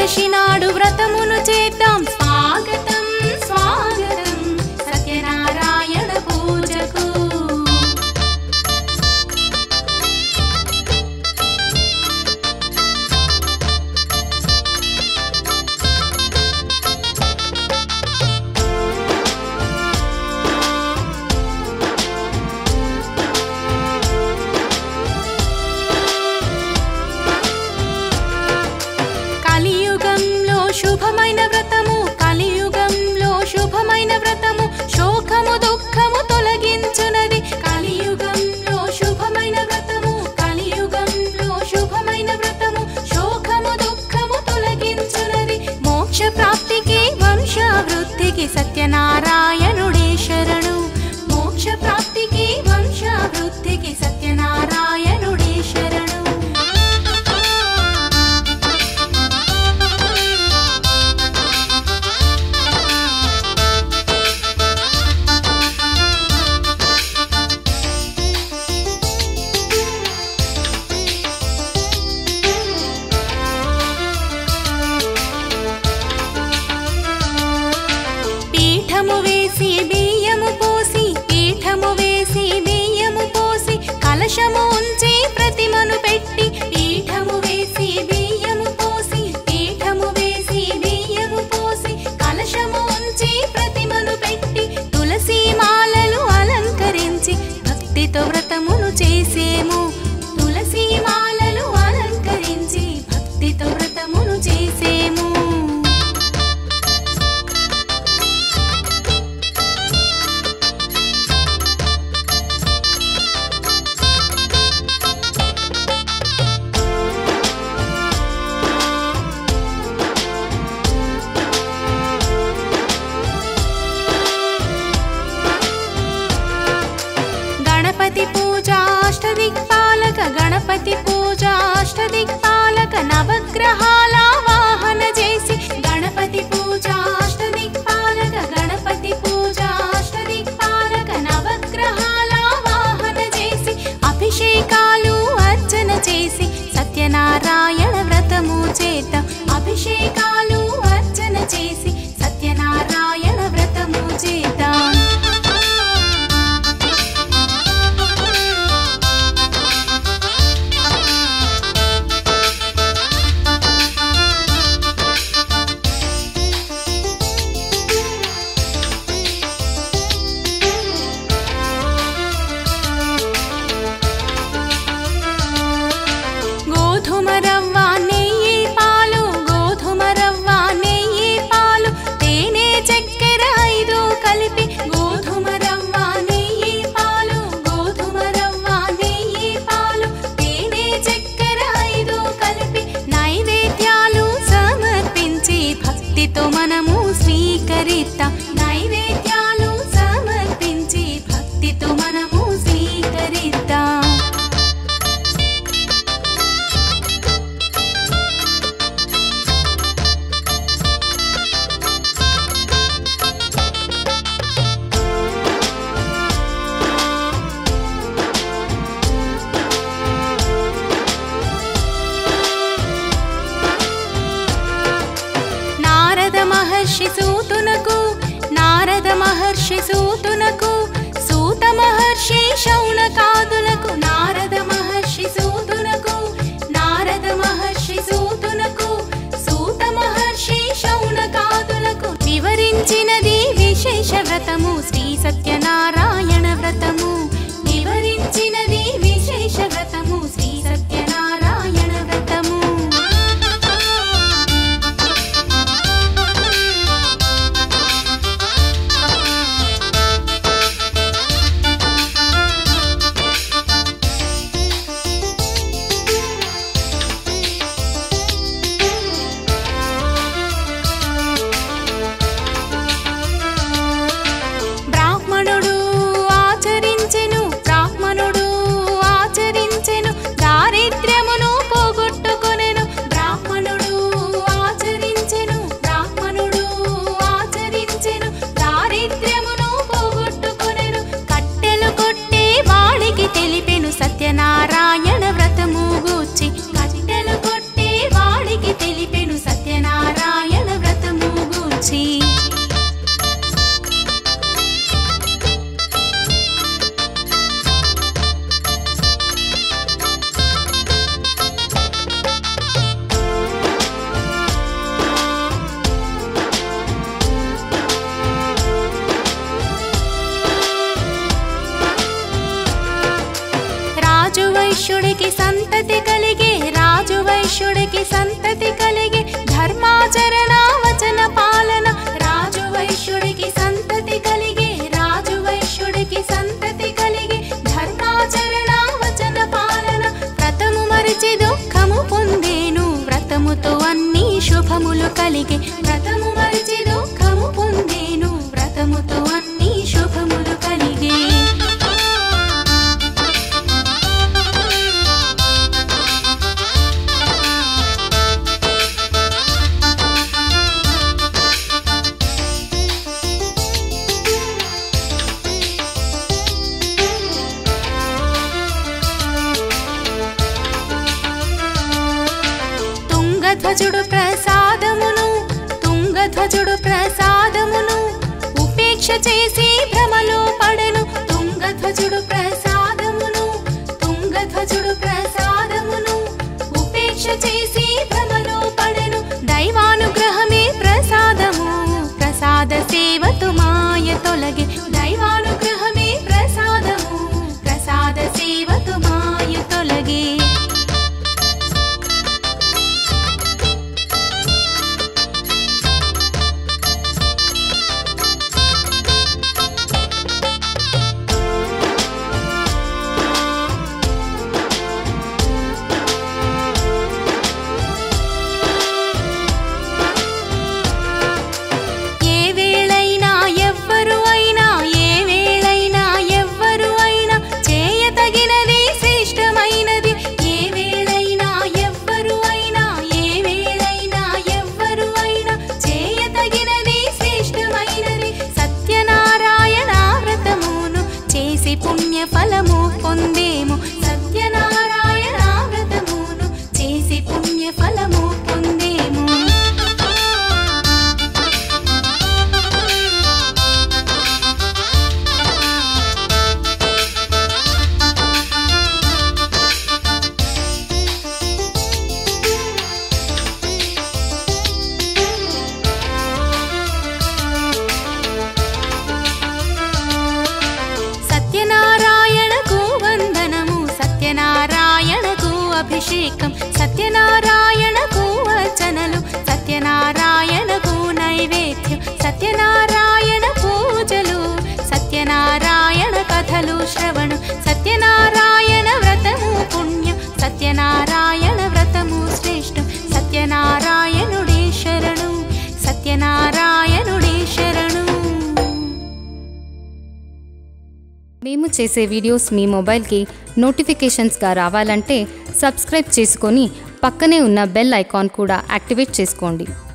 ఏకాదశి నాడు వ్రతమును చేద్దాం స్వాగతం స్వాగతం సత్యనారాయణ పూజకు కలియుగంలో శుభమైన వ్రతము కలియుగంలో శుభమైన వ్రతము శోకము దుఃఖము తొలగించునది కలియుగంలో శుభమైన వ్రతము కలియుగంలో శుభమైన వ్రతము శోకము దుఃఖము తొలగించునది మోక్ష ప్రాప్తికి వంశావృద్ధికి సత్యనారాయణుడే శరణు మోక్ష ప్రాప్తికి వంశావృద్ధికి సత్యనారాయణుడే శరణు పీఠము వేసి బియ్యము పోసి పీఠము వేసి బియ్యము పోసి కలశము ఉంచి ప్రతిమను పెట్టి పీఠము వేసి బియ్యము పోసి పీఠము వేసి బియ్యము పోసి కలశము ఉంచి ప్రతిమను పెట్టి తులసి మాలలు అలంకరించి భక్తితో వ్రతమును చేసేము తులసి మాలలు అలంకరించి భక్తితో వ్రతమును చేసేము గణపతి పూజ అష్టదిక్పాలక గణపతి పూజ అష్టదిక్పాలక నవగ్రహాల వాహన చేసి గణపతి పూజ అష్టదిక్పాలక గణపతి పూజ అష్టదిక్పాలక నవగ్రహాల వాహన చేసి అభిషేకాలు అర్చన చేసి సత్యనారాయణ వ్రతము చేత అభిషేకాలు అర్చన చేసి సత్యనారాయణ వ్రతము చేద్దాం గోధుమ రవ్వ నెయ్యి పాలు గోధుమ రవ్వ నెయ్యి పాలు తేనె చక్కెర ఐదు కలిపి గోధుమ రవ్వ నెయ్యి పాలు గోధుమ రవ్వ నెయ్యి పాలు తేనె చక్కెర ఐదు కలిపి నైవేద్యాలు సమర్పించి భక్తితో మనము స్వీకరిద్దాం నైవేద్యాలు సమర్పించి భక్తితో మనము స్వీకరిద్దాం నారద మహర్షి సూతునకు నారద మహర్షి సూతునకు సూత మహర్షి శౌనకాదులకు నారద మహర్షి సూతునకు నారద మహర్షి సూతునకు సూత మహర్షి శౌనకాదులకు వివరించినది విశేష వ్రతము శ్రీ సత్యనారాయణ వ్రతము వివరించినది విశేష వ్రతము శ్రీ సత్యనారాయణ వ్రతము బ్రాహ్మణుడు ఆచరించెను బ్రాహ్మణుడు ఆచరించెను దారి చేసి భ్రమలో పడెను తుంగధ్వజుడు ప్రసాదమును తుంగధ్వజుడు ప్రసాదమును ఉపేక్ష చేసి భ్రమలో పడెను దైవానుగ్రహమే ప్రసాదము ప్రసాద సేవతు మాయ తొలగి దైవానుగ్రహమే ప్రసాదము ప్రసాద సేవతు మాయ తొలగి ఏ వేళైనా ఎవ్వరు అయినా ఏ వేళైనా ఎవ్వరు అయినా చేయతగినది శ్రేష్టమైనది ఏ వేళైనా ఎవ్వరు అయినా ఏ వేళైనా ఎవ్వరు అయినా చేయతగినది శ్రేష్టమైనది సత్యనారాయణ వ్రతమును చేసి పుణ్య ఫలము పొందేము సత్యనారాయణ వ్రతమును చేసి పుణ్య ఫలము పొందేము సత్యనారాయణకు వందనము సత్యనారాయణకు అభిషేకం సత్యనారాయణకు వచనలు సత్యనారాయణకు నైవేద్యం సత్యనారాయణ పూజలు సత్యనారాయణ కథలు శ్రవణు సత్యనారాయణ వ్రతము పుణ్యం సత్యనారాయణ వ్రతము శ్రేష్టం సత్యనారాయణుడే శరణు సత్యనారాయణుడే శరణు మేము చేసే వీడియోస్ మీ మొబైల్కి నోటిఫికేషన్స్గా రావాలంటే సబ్స్క్రైబ్ చేసుకొని పక్కనే ఉన్న బెల్ ఐకాన్ కూడా యాక్టివేట్ చేసుకోండి